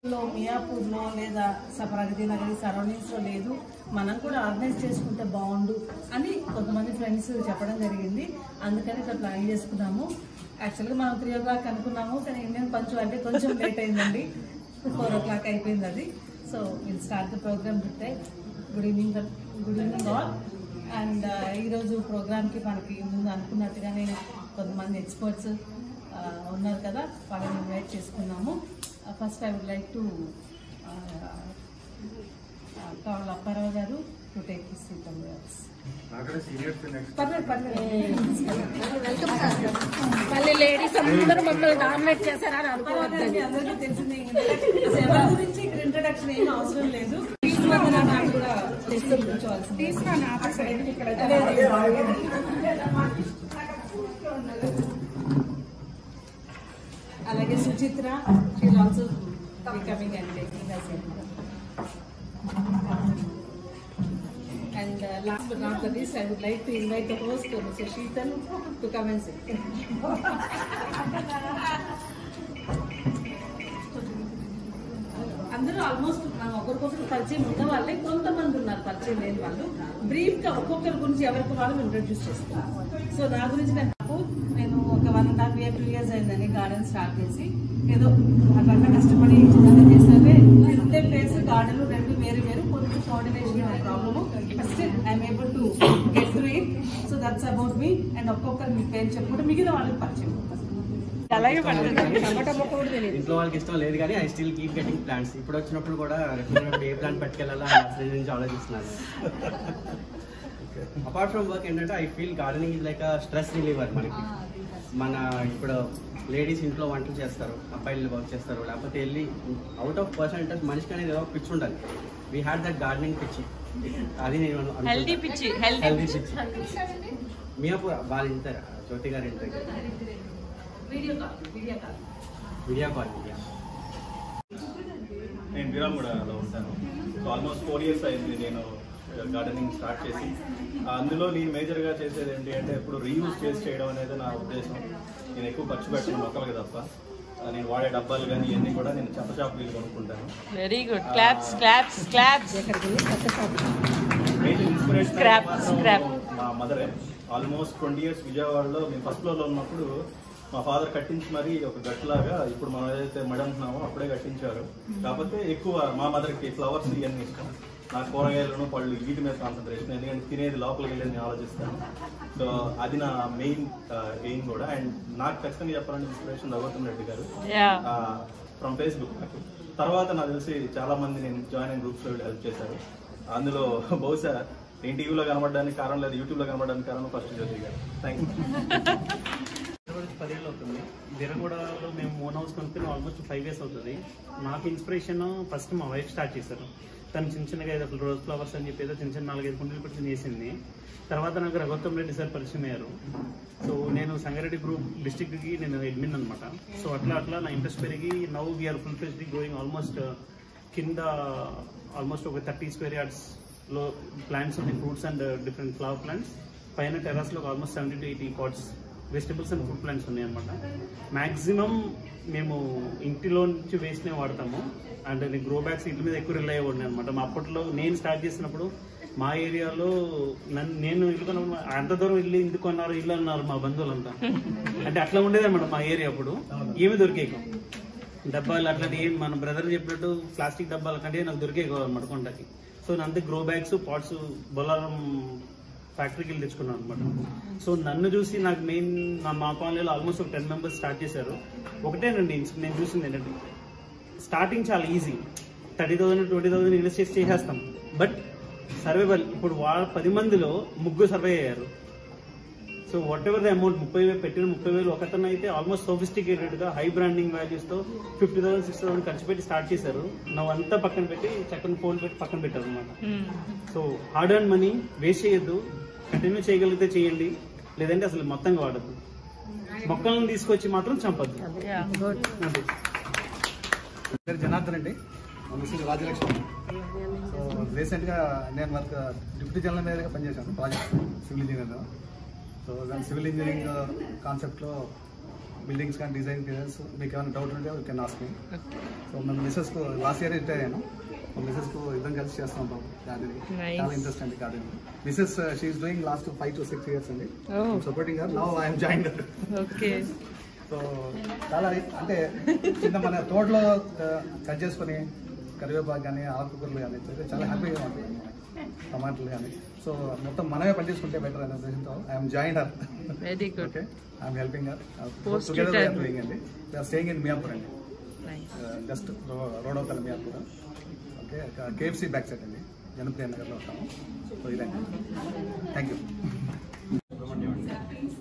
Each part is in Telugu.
లో మియాపూర్లో లేదా స- ప్రగతి నగరి సరౌండింగ్స్లో లేదు మనం కూడా ఆర్గనైజ్ చేసుకుంటే బాగుండు అని కొంతమంది ఫ్రెండ్స్ చెప్పడం జరిగింది అందుకని ఇక్కడ ప్లాన్ చేసుకున్నాము యాక్చువల్గా మనం త్రీ ఓ క్లాక్ అనుకున్నాము కానీ ఇండియన్ పంచువాలిటీ కొంచెం లేట్ అయిందండి ఫోర్ ఓ క్లాక్ అయిపోయింది అది so will start the program today good evening good evening all and ఈరోజు ప్రోగ్రామ్కి మనకి ముందు అనుకున్నట్టుగానే కొంతమంది ఎక్స్పర్ట్స్ ఉన్నారు కదా వాళ్ళని ఇన్వైట్ చేసుకున్నాము first I would like to కావాలి Apparao garu to take this seat onwards పర్లేదు పర్లేదు మళ్ళీ లేడీస్ అందరూ మమ్మల్ని డామినేట్ చేశారని అనుకోవద్దు పర్వాలేదండి, అందరికీ తెలిసింది అసలు ఎవరి గురించి ఇక్కడ ఇంట్రడక్షన్ ఏం అవసరం లేదు తీసుకున్న నాకు కూడా తెలిసి కూర్చోవాల్సింది అదే, అదే. అలాగే Suchitra Sheel also coming and taking us And uh, last but not the least, I would like to invite the host, uh, Mr. Sheetal, to come and sit. అందరూ ఆల్మోస్ట్ మనం ఒకరికొకరు పరిచయం ఉన్న వాళ్ళే కొంతమంది ఉన్నారు పరిచయం లేని వాళ్ళు బ్రీఫ్ గా ఒక్కొక్కరి గురించి ఎవరికి వాళ్ళు ఇంట్రొడ్యూస్ చేస్తాం సో నా గురించి నాకు నేను ఒక one and half year two years అయిందని గార్డెన్ స్టార్ట్ చేసి ఏదో అట్లా కష్టపడి చిన్నగా చేస్తే నేను ఉండే ప్లేస్ గార్డెన్ రెండు వేరు వేరు కొంచెం coordination problem first I'm able to get through it so that's about me and ఒక్కొక్కరు మీ పేరు చెప్పుకుంటే మిగిలిన వాళ్ళకి పరిచయం అలాగే పడుతుంది టమాటా కూడా తెలియదు ఇంట్లో వాళ్ళకి ఇష్టం లేదు కానీ I still keep getting plants ఇప్పుడు వచ్చినప్పుడు కూడా రెగ్యులర్ ఏ ప్లాంట్ పట్టుకెళ్ళాలా నర్సరీ నుంచి ఆలోచిస్తున్నాను అపార్ట్ ఫ్రమ్ వర్క్ ఏంటంటే I feel gardening is like stress reliever మనకి మన ఇప్పుడు లేడీస్ ఇంట్లో వంటలు చేస్తారు అబ్బాయిలు వర్క్ చేస్తారు లేకపోతే వెళ్ళి అవుట్ ఆఫ్ పర్సెంటేజ్ మనిషికి అనేది ఏదో పిచ్చి ఉండాలి వీ హ్యాడ్ దట్ గార్డెనింగ్ పిచ్చి అది నేను అనుకుంటా. హెల్దీ పిచ్చి హెల్దీ హెల్దీ పిచ్చి మియాపూర్ వాళ్ళ ఇంటి జ్యోతి గారి ఇంటి దగ్గర video call video call video call video నేను విరామగూడలో ఉంటాను సో ఆల్మోస్ట్ ఫోర్ ఇయర్స్ అయింది నేను గార్డెనింగ్ స్టార్ట్ చేసి అందులో నేను మేజర్గా చేసేది ఏంటి అంటే ఎప్పుడు రీయూజ్ చేసి చేయడం అనేది నా ఉద్దేశం నేను ఎక్కువ ఖర్చు పెట్టిన మొక్కలకి తప్ప ఆ, నేను వాడే డబ్బాలు కానీ ఇవన్నీ కూడా నేను చప్పచాపు వీలు కొనుక్కుంటాను very good claps claps claps major inspiration Scrap, scrap. మా మదరే ఆల్మోస్ట్ ట్వంటీ ఇయర్స్ విజయవాడలో మేము ఫస్ట్ ఫ్లోర్లో ఉన్నప్పుడు మా ఫాదర్ కట్టించి మరీ ఒక గట్లాగా ఇప్పుడు మనం ఏదైతే మడి అంటున్నామో అప్పుడే కట్టించారు కాకపోతే ఎక్కువ మా మదర్కి ఫ్లవర్స్ ఇవన్నీ ఇష్టం నా కూరగాయలను పళ్ళు వీటి మీద కాన్సన్ట్రేషన్ ఎందుకంటే తినేది లోపలికి వెళ్ళి నేను ఆలోచిస్తాను సో అది నా మెయిన్ ఎయిమ్ కూడా అండ్ నాకు ఖచ్చితంగా చెప్పాలంటే ఇన్స్పిరేషన్ రఘువతం రెడ్డి గారు యా ఫ్రమ్ ఫేస్బుక్ నాకు తర్వాత నాకు తెలిసి చాలా మంది నేను జాయిన్ అయిన గ్రూప్స్ లో హెల్ప్ చేశారు అందులో బహుశా నేను టీవీలో కనబడడానికి కారణం లేదు యూట్యూబ్లో కనబడడానికి కారణం ఫస్ట్ జ్యోతి గారు థ్యాంక్ యూ గురించి పదేళ్ళు అవుతుంది బీరగూడలో మేము ఓన్ హౌస్ కొనుక్కుని ఆల్మోస్ట్ ఫైవ్ ఇయర్స్ అవుతుంది నాకు ఇన్స్పిరేషన్ ఫస్ట్ మా వైఫ్ స్టార్ట్ చేశారు తను చిన్న చిన్నగా ఏదో రోజ్ ఫ్లవర్స్ అని చెప్పి ఏదో చిన్న చిన్న నాలుగైదు కుండీలు పెట్టి చేసింది తర్వాత నాకు రఘుత్తం రెడ్డి సార్ పరిచయం అయ్యారు సో నేను సంగారెడ్డి గ్రూప్ డిస్టిక్కి నేను అడ్మిన్ అనమాట సో అట్లా అట్లా నా ఇంట్రెస్ట్ పెరిగి now we're full fledged going almost కింద ఆల్మోస్ట్ ఒక థర్టీ స్క్వేర్ యార్డ్స్ లో ప్లాంట్స్ ఉన్నాయి fruits and different flower plants పైన టెర్రస్ లో almost seventy to eighty pots vegetables and food plants ఉన్నాయి అనమాట మాక్సిమం మేము ఇంటిలో నుంచి వేస్ట్ వాడతాము అండ్ నేను గ్రో బ్యాగ్స్ ఇంటి మీద ఎక్కువ రిలై అవ్వండి అనమాట మా అప్పట్లో నేను స్టార్ట్ చేసినప్పుడు మా ఏరియాలో నన్ను నేను ఇల్లు కొన్నప్పుడు అంత దూరం ఇల్లు ఎందుకు కొన్నారు ఇల్లు అన్నారు మా బంధువులంతా అంటే అట్లా ఉండేది అనమాట మా ఏరియా అప్పుడు ఏమి దొరికేకు డబ్బాలు అట్లాంటి ఏం మన బ్రదర్ చెప్పినట్టు ప్లాస్టిక్ డబ్బాలు కంటే నాకు దొరికే అనమాట కొండకి సో నేను అంతే గ్రో బ్యాగ్స్ పాట్స్ బొలారం ఫ్యాక్టరీకి వెళ్ళి తెచ్చుకున్నాను అనమాట సో నన్ను చూసి నాకు మెయిన్ మా మా కాలనీలో ఆల్మోస్ట్ ఒక టెన్ మెంబర్స్ స్టార్ట్ చేశారు ఒకటేనండి నేను చూసింది ఏంటంటే స్టార్టింగ్ చాలా easy thirty thousand twenty thousand invest చేసి చేసేస్తాం బట్ సర్వైవల్ ఇప్పుడు వాళ్ళ పది మందిలో ముగ్గురు సర్వే అయ్యారు so whatever the amount ముప్పై వేలు పెట్టిన ముప్పై వేలు ఒకతను అయితే ఆల్మోస్ట్ సోఫిస్టికేటెడ్ గా హై బ్రాండింగ్ వాల్యూస్ తో ఫిఫ్టీ థౌసండ్ సిక్స్ థౌసండ్ ఖర్చు పెట్టి స్టార్ట్ చేశారు అంతా పక్కన పెట్టి చక్కని ఫోన్ పెట్టి పక్కన పెట్టారు అనమాట so hard and money waste చేయొద్దు కంటిన్యూ చేయగలిగితే చేయండి లేదంటే అసలు మొత్తంగా వాడద్దు మొక్కలను తీసుకొచ్చి మాత్రం చంపద్దు అంతే పేరు జనార్దన్ అండి మా మిస్టర్ రాజలక్ష్మి సో రీసెంట్గా నేను వర్క్ డిప్యూటీ జనరల్ మేనేజర్గా పనిచేశాను ప్రాజెక్ట్ సివిల్ ఇంజనీర్ సో దాని సివిల్ ఇంజనీరింగ్ కాన్సెప్ట్లో బిల్డింగ్స్ కానీ డిజైన్ మీకు ఏమైనా డౌట్ ఉంటే you can ask me so మేము మిస్సెస్కు లాస్ట్ ఇయర్ రిటైర్ అయ్యాను మా మిస్సెస్కు ఇద్దరం కలిసి చేస్తూ ఉంటాం గార్డెనింగ్ Nice. చాలా ఇంట్రెస్ట్ అండి gardening Mrs she's doing last five to six years అండి Oh. సపోర్టింగ్ గారు now I'm join okay so చాలా అంటే చిన్న మన తోటలో కట్ చేసుకొని కరివేపాకు కానీ ఆకుకూరలు కానీ అయితే చాలా హ్యాపీగా ఉంటుంది మనకి. టమాటాలు కానీ సో మొత్తం మనమే పండించుకుంటే బెటర్ అనే ఉద్దేశంతో I'm join her very good okay I'm helping her Post together retirement. Doing అండి వీఆర్ స్టేయింగ్ ఇన్ మియాపూర్ అండి నైస్ జస్ట్ రోడోకల్ Miyapur okay KFC back side అండి జనప్రియ నగర్లో ఉంటాము సో ఇదండి థ్యాంక్ యూ సుబ్రహ్మణ్యం అండి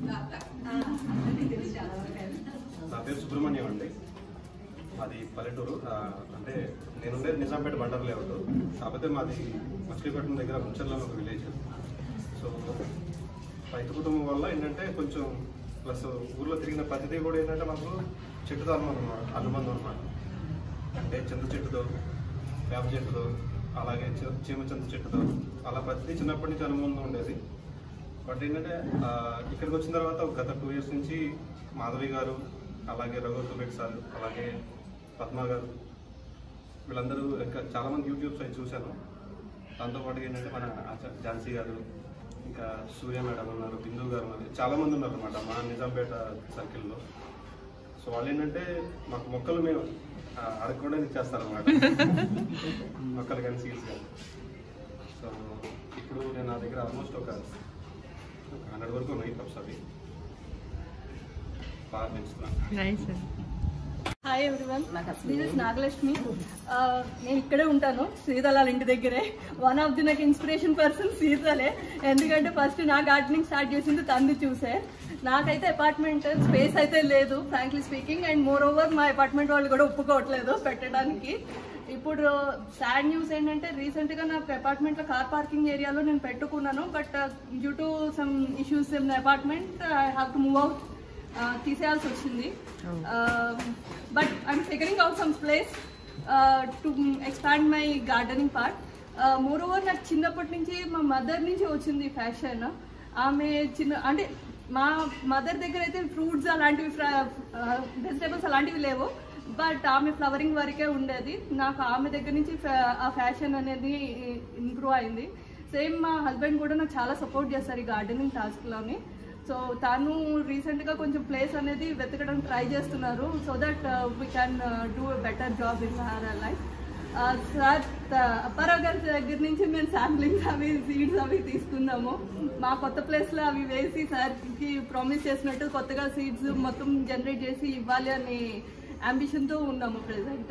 నా పేరు సుబ్రహ్మణ్యం అండి మాది పల్లెటూరు ఆ, అంటే నేను ఉండేది నిజాంపేట బండర్ లేఅవుట్ కాకపోతే మాది మచిలీపట్నం దగ్గర ఉంచర్లో ఒక విలేజ్ సో రైతు కుటుంబం వల్ల ఏంటంటే కొంచెం ప్లస్ ఊర్లో తిరిగిన ప్రతిదీ కూడా ఏంటంటే మాకు చెట్టుతో అనుబంధం అన్నమాట అనుబంధం అనమాట అంటే చింత చెట్టుతో వేప చెట్టుతో అలాగే చి- చీమ చింత చెట్టుతో అలా ప్రతిదీ చిన్నప్పటి నుంచి అనుబంధం ఉండేది బట్ ఏంటంటే ఆ, ఇక్కడికి వచ్చిన తర్వాత ఒక గత టూ ఇయర్స్ నుంచి మాధవి గారు అలాగే రఘువర్ సార్ అలాగే పద్మ గారు వీళ్ళందరూ ఇంకా చాలా మంది యూట్యూబ్స్ అవి చూశాను దాంతోపాటు ఏంటంటే మన ఆచ- ఝాన్సీ గారు ఇంకా సూర్య మేడం ఉన్నారు బిందు గారు ఉన్నారు చాలా మంది ఉన్నారు అనమాట మా నిజాంపేట సర్కిల్లో సో వాళ్ళు ఏంటంటే మాకు మొక్కలు మేము ఆ, అడగకుండా ఇచ్చేస్తారనమాట మొక్కలు కానీ సీడ్స్ కానీ సో ఇప్పుడు నేను నా దగ్గర ఆల్మోస్ట్ ఒక హండ్రెడ్ వరకు ఉన్నాయి కప్స్ అవి బాగా పెంచుతున్నాను nice hi everyone this is Nagalakshmi Uh, నేను ఇక్కడే ఉంటాను సీతలాల ఇంటి దగ్గరే వన్ ఆఫ్ ది నాకు ఇన్స్పిరేషన్ పర్సన్ సీతలే ఎందుకంటే ఫస్ట్ నా గార్డెనింగ్ స్టార్ట్ చేసింది తంది చూసే నాకైతే అపార్ట్మెంట్ స్పేస్ అయితే లేదు frankly speaking and more over మా అపార్ట్మెంట్ వాళ్ళు కూడా ఒప్పుకోవట్లేదు పెట్టడానికి ఇప్పుడు సాడ్ న్యూస్ ఏంటంటే రీసెంట్గా నాకు అపార్ట్మెంట్లో కార్ పార్కింగ్ ఏరియాలో నేను పెట్టుకున్నాను but due to some issues in apartment I have to move out ఆ, తీసేయాల్సి వచ్చింది but I'm figuring out some place to expand my gardening part more over నాకు చిన్నప్పటి నుంచి మా మదర్ నుంచి వచ్చింది ఫ్యాషన్ ఆమె చిన్న అంటే మా మదర్ దగ్గర అయితే ఫ్రూట్స్ అలాంటివి వెజిటేబుల్స్ అలాంటివి లేవు బట్ ఆమె ఫ్లవరింగ్ వరకే ఉండేది నాకు ఆమె దగ్గర నుంచి fa- ఆ ఫ్యాషన్ అనేది ఇంప్రూవ్ అయింది సేమ్ మా హస్బెండ్ కూడా నాకు చాలా సపోర్ట్ చేస్తారు ఈ గార్డెనింగ్ టాస్క్లోని సో తాను రీసెంట్గా కొంచెం ప్లేస్ అనేది వెతకడం ట్రై చేస్తున్నారు so that we can do better job in her life sir Apparao గారి దగ్గర నుంచి మేము శాంప్లింగ్స్ అవి సీడ్స్ అవి తీసుకున్నాము మా కొత్త ప్లేస్లో అవి వేసి సార్కి ప్రామిస్ చేసినట్టు కొత్తగా సీడ్స్ మొత్తం జనరేట్ చేసి ఇవ్వాలి అనే అంబిషన్తో ఉన్నాము ప్రజెంట్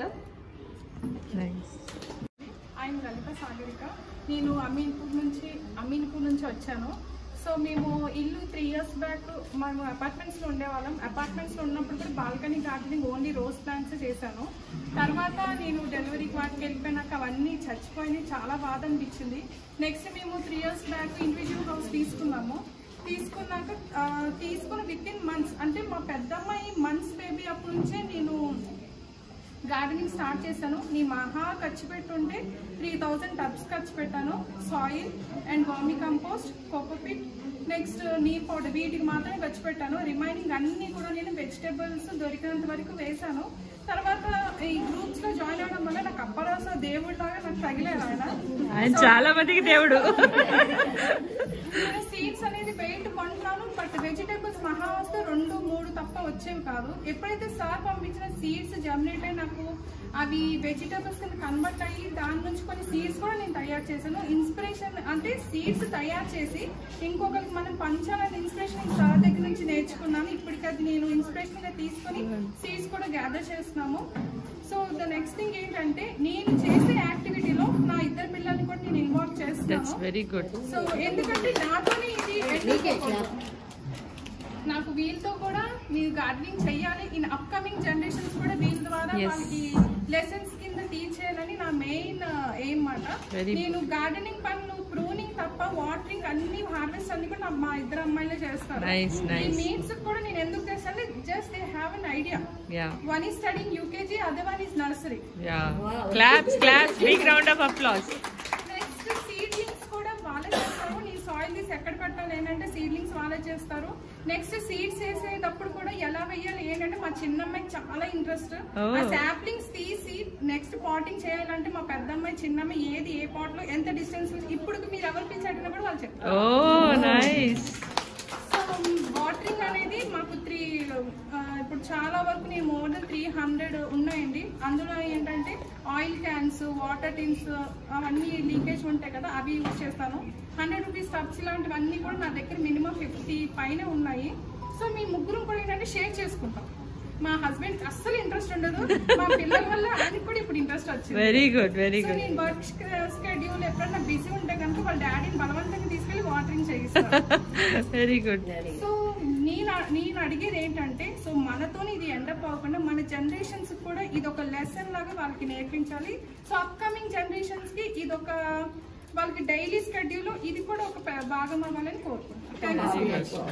నైస్ ఆయన లలిత సాగరిక నేను అమీన్పూర్ నుంచి అమీన్పూర్ నుంచి వచ్చాను సో మేము ఇల్లు త్రీ ఇయర్స్ బ్యాక్ మేము అపార్ట్మెంట్స్లో ఉండేవాళ్ళం అపార్ట్మెంట్స్లో ఉన్నప్పుడు కూడా balcony gardening only rose plants చేశాను తర్వాత నేను డెలివరీకి వాటికి వెళ్ళిపోయినాక అవన్నీ చచ్చిపోయినాయి చాలా బాధ అనిపించింది నెక్స్ట్ మేము three years back individual house తీసుకున్నాము తీసుకున్నాక ఆ, తీసుకున్న విత్ ఇన్ మంత్స్ అంటే మా పెద్దమ్మాయి మంత్స్ బేబీ అప్పటి నుంచే నేను గార్డెనింగ్ స్టార్ట్ చేశాను నీ మహా ఖర్చు పెట్టుంటే త్రీ థౌజండ్ టబ్స్ ఖర్చు పెట్టాను soil and vermicompost cocopeat next నీ పౌడర్ వీటికి మాత్రమే ఖర్చు పెట్టాను రిమైనింగ్ అన్ని కూడా నేను వెజిటేబుల్స్ దొరికినంత వరకు వేశాను తర్వాత ఈ గ్రూప్స్ లో జాయిన్ అవడం వల్ల నాకు అప్పరాస దేవుడు లాగా నాకు తగిలేదు ఆయన ఆయన చాలా మందికి దేవుడు నేను సీడ్స్ అనేది వెయిట్ కొంటున్నాను బట్ వెజిటేబుల్స్ మహా వస్తే రెండు మూడు తప్ప వచ్చేవి కాదు ఎప్పుడైతే సార్ పంపించిన సీడ్స్ జర్మినేట్ అయి నాకు అవి వెజిటేబుల్స్ కింద కన్వర్ట్ అయ్యి దాని నుంచి కొన్ని సీడ్స్ కూడా నేను తయారు చేశాను ఇన్స్పిరేషన్ అంటే సీడ్స్ తయారు చేసి ఇంకొకరికి మనం పంచాలని ఇన్స్పిరేషన్ సార్ దగ్గర నుంచి నేర్చుకున్నాను ఇప్పటికి అది నేను ఇన్స్పిరేషన్ గా తీసుకొని సీడ్స్ కూడా గ్యాదర్ చేస్తున్నాము సో ద నెక్స్ట్ థింగ్ ఏంటంటే నేను చేసే యాక్టివిటీలో నా ఇద్దరు పిల్లల్ని కూడా నేను ఇన్వాల్వ్ దట్స్ చేస్తున్నాను వెరీ గుడ్ సో ఎందుకంటే నాతోనే ఇది ఎట్లా నాకు వీళ్ళతో కూడా మీరు గార్డెనింగ్ చెయ్యాలి ఇన్ అప్కమింగ్ జనరేషన్స్ కూడా వీళ్ళ ద్వారా Yes. వాళ్ళకి లెసన్స్ కింద టీచ్ చేయాలని నా మెయిన్ ఎయిమ్ మాట Very నేను గార్డెనింగ్ పనులు ప్రూనింగ్ తప్ప వాటరింగ్ అన్ని హార్వెస్ట్ అన్ని కూడా నా- మా ఇద్దరు అమ్మాయిలే చేస్తారు Nice, ఈ nice. మీట్స్ కూడా నేను ఎందుకు చేస్తాను just they have an idea yeah one is studying UKG other one is nursery yeah claps claps big round of applause next seedlings కూడా వాళ్ళే చేస్తారు నీ సాయిల్ తీసి ఎక్కడ పెట్టాలి ఏంటంటే సీడ్లింగ్స్ వాళ్ళే చేస్తారు నెక్స్ట్ సీడ్స్ వేసేటప్పుడు కూడా ఎలా వెయ్యాలి ఏంటంటే మా చిన్నమ్మాయికి చాలా ఇంట్రెస్ట్ ఆ సాప్లింగ్స్ తీసి నెక్స్ట్ పాటింగ్ చేయాలంటే మా పెద్దమ్మాయి చిన్నమ్మాయి ఏది ఏ పాట్ లో ఎంత డిస్టెన్స్ ఇప్పుడు మీరు ఎవరు పిలిచి అడిగినా కూడా వాళ్ళు చెప్తారు ఓ నైస్ సో వాటరింగ్ అనేది మాకు త్రీ ఇప్పుడు చాలా వరకు నేను మోర్ దెన్ త్రీ హండ్రెడ్ ఉన్నాయండి అందులో ఏంటంటే ఆయిల్ క్యాన్స్ వాటర్ టిన్స్ అవన్నీ లీకేజ్ ఉంటాయి కదా అవి యూజ్ చేస్తాను హండ్రెడ్ రూపీస్ టబ్స్ ఇలాంటివన్నీ కూడా నా దగ్గర మినిమం ఫిఫ్టీ పైన ఉన్నాయి సో మీ ముగ్గురు కూడా ఏంటంటే షేర్ చేసుకుంటాం మా హస్బెండ్ అస్సలు ఇంట్రెస్ట్ ఉండదు మా పిల్లల వల్ల ఆయనకి కూడా ఇప్పుడు ఇంట్రెస్ట్ వచ్చింది very good very so good నేను వర్క్ స్కెడ్యూల్ ఎప్పుడన్నా బిజీ ఉంటే కనుక వాళ్ళ డాడీని బలవంతంగా తీసుకెళ్లి వాటరింగ్ చేయిస్తాను వెరీ గుడ్ సో నేను నేను అడిగేది ఏంటంటే సో మనతోని ఇది ఎండ్ అప్ అవ్వకుండా మన జనరేషన్స్ కూడా ఇది ఒక లెసన్ లాగా వాళ్ళకి నేర్పించాలి సో అప్కమింగ్ జనరేషన్స్ కి ఇది ఒక వాళ్ళకి డైలీ స్కెడ్యూల్ ఇది కూడా ఒక ప- భాగం అవ్వాలని కోరుకుంటున్నాను థ్యాంక్ యూ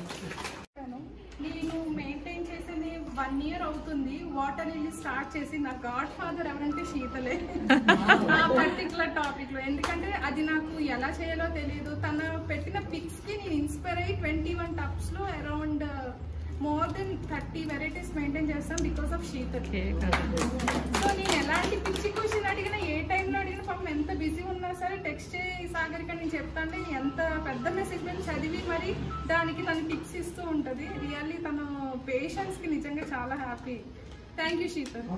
నేను మెయింటైన్ చేసింది వన్ ఇయర్ అవుతుంది వాటర్ లిల్లీ స్టార్ట్ చేసి నా గాడ్ ఫాదర్ ఎవరంటే శీతలే ఆ పర్టికులర్ టాపిక్ లో ఎందుకంటే అది నాకు ఎలా చేయాలో తెలియదు తన పెట్టిన పిక్స్ కి నేను ఇన్స్పైర్ అయ్యి ట్వంటీ వన్ టప్స్ లో around more than thirty varieties maintain చేస్తాం బికాస్ ఆఫ్ శీతల్ సో నేను ఎలాంటి పిచ్చి క్వశ్చన్ అడిగినా ఏ టైంలో అడిగినా పాపం ఎంత బిజీ ఉన్నా సరే టెక్స్ట్ చేయి సాగరిక నేను చెప్తాంటే ఎంత పెద్ద మెసేజ్ మీద చదివి మరి దానికి తను టిప్స్ ఇస్తూ ఉంటుంది రియల్లీ తన పేషెన్స్ కి నిజంగా చాలా happy thank you Sheetal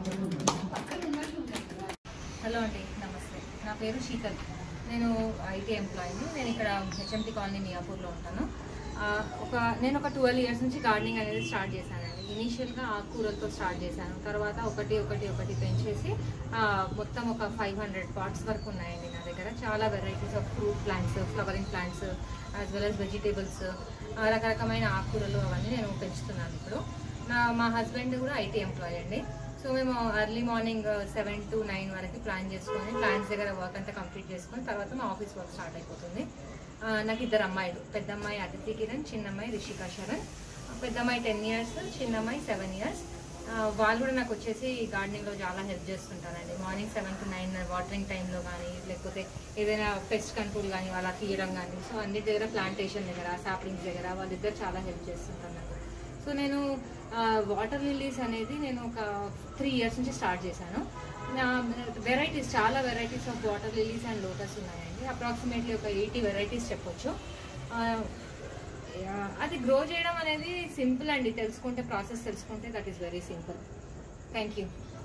hello అండి నమస్తే నా పేరు శీతల్ నేను ఐటీ ఎంప్లాయీని నేను ఇక్కడ హెచ్ఎంటీ కాలనీ మియాపూర్లో ఉంటాను ఆ, ఒక నేను ఒక ట్వెల్వ్ ఇయర్స్ నుంచి గార్డెనింగ్ అనేది స్టార్ట్ చేశానండి ఇనీషియల్గా ఆకుకూరలతో స్టార్ట్ చేశాను తర్వాత ఒకటి ఒకటి ఒకటి పెంచేసి ఆ, మొత్తం ఒక ఫైవ్ హండ్రెడ్ పాట్స్ వరకు ఉన్నాయండి నా దగ్గర చాలా varieties of fruit plants flowering plants as well as vegetables రకరకమైన ఆకుకూరలు అవన్నీ నేను పెంచుతున్నాను ఇప్పుడు నా మా హస్బెండ్ కూడా ఐటీ ఎంప్లాయీ అండి సో మేము early morning seven to nine వరకు ప్లాన్ చేసుకొని ప్లాన్స్ దగ్గర వర్క్ అంతా కంప్లీట్ చేసుకొని తర్వాత మా ఆఫీస్ వర్క్ స్టార్ట్ అయిపోతుంది ఆ, నాకు ఇద్దరు అమ్మాయిలు పెద్ద అమ్మాయి అదితి కిరణ్ చిన్న అమ్మాయి రిషికా శరణ్ పెద్ద అమ్మాయి టెన్ ఇయర్స్ చిన్న అమ్మాయి సెవెన్ ఇయర్స్ వాళ్ళు కూడా నాకు వచ్చేసి గార్డెనింగ్లో చాలా హెల్ప్ చేస్తుంటారండి morning seven to nine watering టైంలో కానీ లేకపోతే ఏదైనా పెస్ట్ కంట్రోల్ కానీ వాళ్ళ తీయడం కానీ సో అన్నిటి దగ్గర ప్లాంటేషన్ దగ్గర సాప్లింగ్స్ దగ్గర వాళ్ళిద్దరు చాలా హెల్ప్ చేస్తుంటారు నాకు సో నేను వాటర్ లిల్లీస్ అనేది నేను ఒక త్రీ ఇయర్స్ నుంచి స్టార్ట్ చేశాను నా వెరైటీస్ చాలా varieties of water lilies and lotus ఉన్నాయండి అప్రాక్సిమేట్లీ ఒక ఎయిటీ వెరైటీస్ చెప్పొచ్చు ఆ, యా, అది గ్రో చేయడం అనేది సింపుల్ అండి తెలుసుకుంటే ప్రాసెస్ తెలుసుకుంటే that is very simple thank you